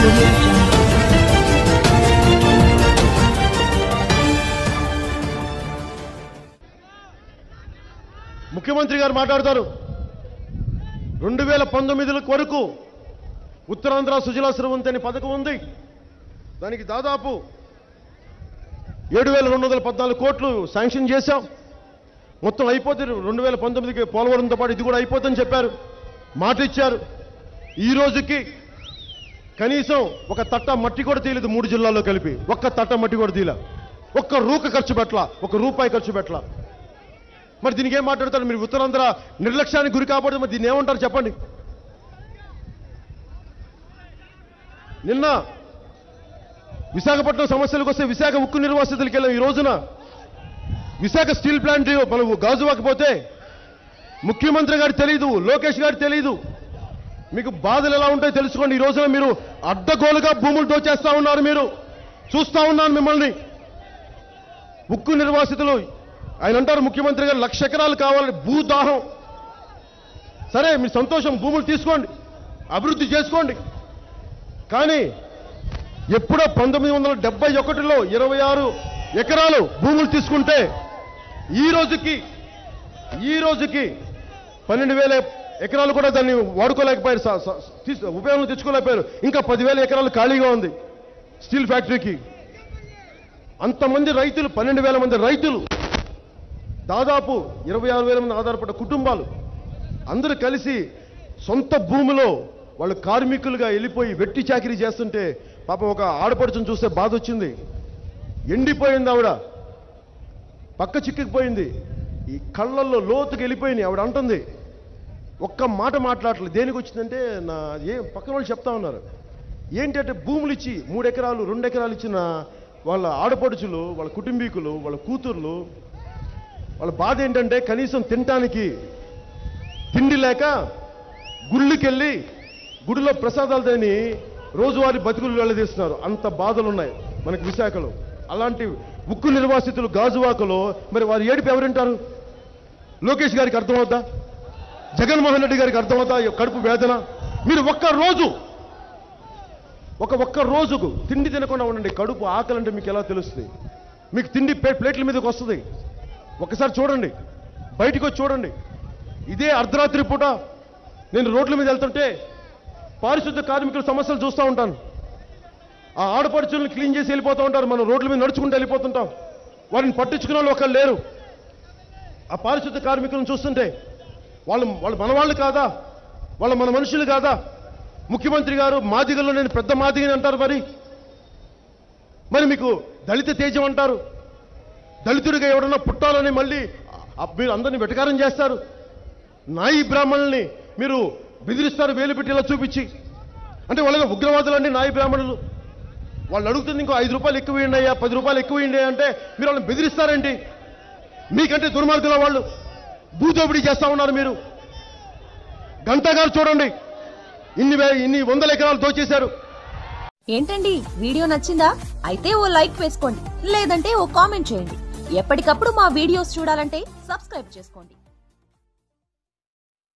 audio jungle. ముఖ్యమంత్రి గారు మాట్లాడతారు రెండు వేల పంతొమ్మిది వరకు ఉత్తరాంధ్ర సుజలా స్రవంతి అనే పథకం ఉంది దానికి దాదాపు ఏడు వేల రెండు వందల పద్నాలుగు కోట్లు శాంక్షన్ చేశాం మొత్తం అయిపోతుంది రెండు వేల పంతొమ్మిదికి పోలవరంతో పాటు ఇది కూడా అయిపోతుందని చెప్పారు మాట ఇచ్చారు ఈ రోజుకి కనీసం ఒక తట్ట మట్టి కూడా తీయలేదు మూడు జిల్లాల్లో కలిపి ఒక్క తట్ట మట్టి కూడా తీయలే ఒక్క రూక ఖర్చు పెట్టలా ఒక రూపాయి ఖర్చు పెట్టలా మరి దీనికి ఏం మాట్లాడతారు మీరు ఉత్తరాంధ్ర నిర్లక్ష్యానికి గురి కాబట్టి మరి దీన్ని ఏమంటారు చెప్పండి నిన్న విశాఖపట్నం సమస్యలకు వస్తే విశాఖ ఉక్కు నిర్వాసితులకి వెళ్ళాం ఈ రోజున విశాఖ స్టీల్ ప్లాంట్ మనం గాజువాకపోతే ముఖ్యమంత్రి గారు తెలియదు లోకేష్ గారు తెలియదు మీకు బాధలు ఎలా ఉంటాయో తెలుసుకోండి ఈ రోజున మీరు అడ్డగోలుగా భూములు దోచేస్తా ఉన్నారు మీరు చూస్తా ఉన్నాను మిమ్మల్ని ఉక్కు నిర్వాసితులు ఆయన అంటారు ముఖ్యమంత్రి గారు లక్ష ఎకరాలు కావాలని భూదాహం సరే మీ సంతోషం భూములు తీసుకోండి అభివృద్ధి చేసుకోండి కానీ ఎప్పుడో పంతొమ్మిది వందల డెబ్బై ఒకటిలో ఇరవై ఆరు ఎకరాలు భూములు తీసుకుంటే ఈ రోజుకి ఈ రోజుకి పన్నెండు వేల ఎకరాలు కూడా దాన్ని వాడుకోలేకపోయారు స- స- తీసు- ఉపయోగం తెచ్చుకోలేకపోయారు ఇంకా పదివేల ఎకరాలు ఖాళీగా ఉంది స్టీల్ ఫ్యాక్టరీకి అంతమంది రైతులు పన్నెండు వేల మంది రైతులు దాదాపు ఇరవై ఆరు వేల మంది ఆధారపడ్డ కుటుంబాలు అందరూ కలిసి సొంత భూమిలో వాళ్ళు కార్మికులుగా వెళ్ళిపోయి వెట్టి చాకిరీ చేస్తుంటే పాపం ఒక ఆడపడుచుని చూస్తే బాధ వచ్చింది ఎండిపోయింది ఆవిడ పక్క చిక్కిపోయింది ఈ కళ్ళల్లో లోతుకి వెళ్ళిపోయింది ఆవిడ అంటుంది ఒక్క మాట మాట్లాడలేదు దేనికి వచ్చిందంటే నా ఏ పక్కన వాళ్ళు చెప్తా ఉన్నారు ఏంటంటే భూములు ఇచ్చి మూడు ఎకరాలు రెండు ఎకరాలు ఇచ్చిన వాళ్ళ ఆడపడుచులు వాళ్ళ కుటుంబీకులు వాళ్ళ కూతుర్లు వాళ్ళ బాధ ఏంటంటే కనీసం తినటానికి తిండి లేక గుళ్ళకెళ్ళి గుడిలో ప్రసాదాలు తిని రోజువారీ బతుకులు వెళ్ళదీస్తున్నారు అంత బాధలు ఉన్నాయి మనకి విశాఖలో అలాంటి ఉక్కు నిర్వాసితులు గాజువాకలో మరి వారి ఏడుపు ఎవరింటారు లోకేష్ గారికి అర్థమవుద్దా జగన్మోహన్ రెడ్డి గారికి అర్థమవుతా ఈ కడుపు వేదన మీరు ఒక్క రోజు ఒక ఒక్క రోజుకు తిండి తినకుండా ఉండండి కడుపు ఆకలి అంటే మీకు ఎలా తెలుస్తుంది మీకు తిండి ప్లే- ప్లేట్ల మీదకి వస్తుంది ఒకసారి చూడండి బయటికి వచ్చి చూడండి ఇదే అర్ధరాత్రి పూట నేను రోడ్ల మీద వెళ్తుంటే పారిశుద్ధ కార్మికుల సమస్యలు చూస్తూ ఉంటాను ఆ ఆడపడుచులను క్లీన్ చేసి వెళ్ళిపోతూ ఉంటారు మనం రోడ్ల మీద నడుచుకుంటూ వెళ్ళిపోతుంటాం వారిని పట్టించుకునే వాళ్ళు ఒకళ్ళు లేరు ఆ పారిశుద్ధ కార్మికులను చూస్తుంటే వాళ్ళు వాళ్ళు మన వాళ్ళు కాదా వాళ్ళ మన మనుషులు కాదా ముఖ్యమంత్రి గారు మాదిగల్లో నేను పెద్ద మాదిగని అంటారు మరి మరి మీకు దళిత తేజం అంటారు దళితుడిగా ఎవడన్నా పుట్టాలని మళ్ళీ ఆ- మీరు అందరినీ వెటకారం చేస్తారు నాయి బ్రాహ్మణుల్ని మీరు బెదిరిస్తారు వేలు పెట్టి ఇలా చూపించి అంటే వాళ్ళ ఉగ్రవాదులండి నాయి బ్రాహ్మణులు వాళ్ళు అడుగుతుంది ఇంకో ఐదు రూపాయలు ఎక్కువ ఇవ్వండి అయ్యా పది రూపాయలు ఎక్కువ ఇవ్వండి అంటే మీరు వాళ్ళని బెదిరిస్తారేంటి మీకంటే దుర్మార్గుల వాళ్ళు భూదోపిడీ చేస్తా ఉన్నారు మీరు గంటా గారు చూడండి ఇన్ని వే ఇన్ని వందల ఎకరాలు దోచేశారు ఏంటండి వీడియో నచ్చిందా అయితే ఓ లైక్ వేసుకోండి లేదంటే ఓ కామెంట్ చేయండి ఎప్పటికప్పుడు మా వీడియోస్ చూడాలంటే సబ్స్క్రైబ్ చేసుకోండి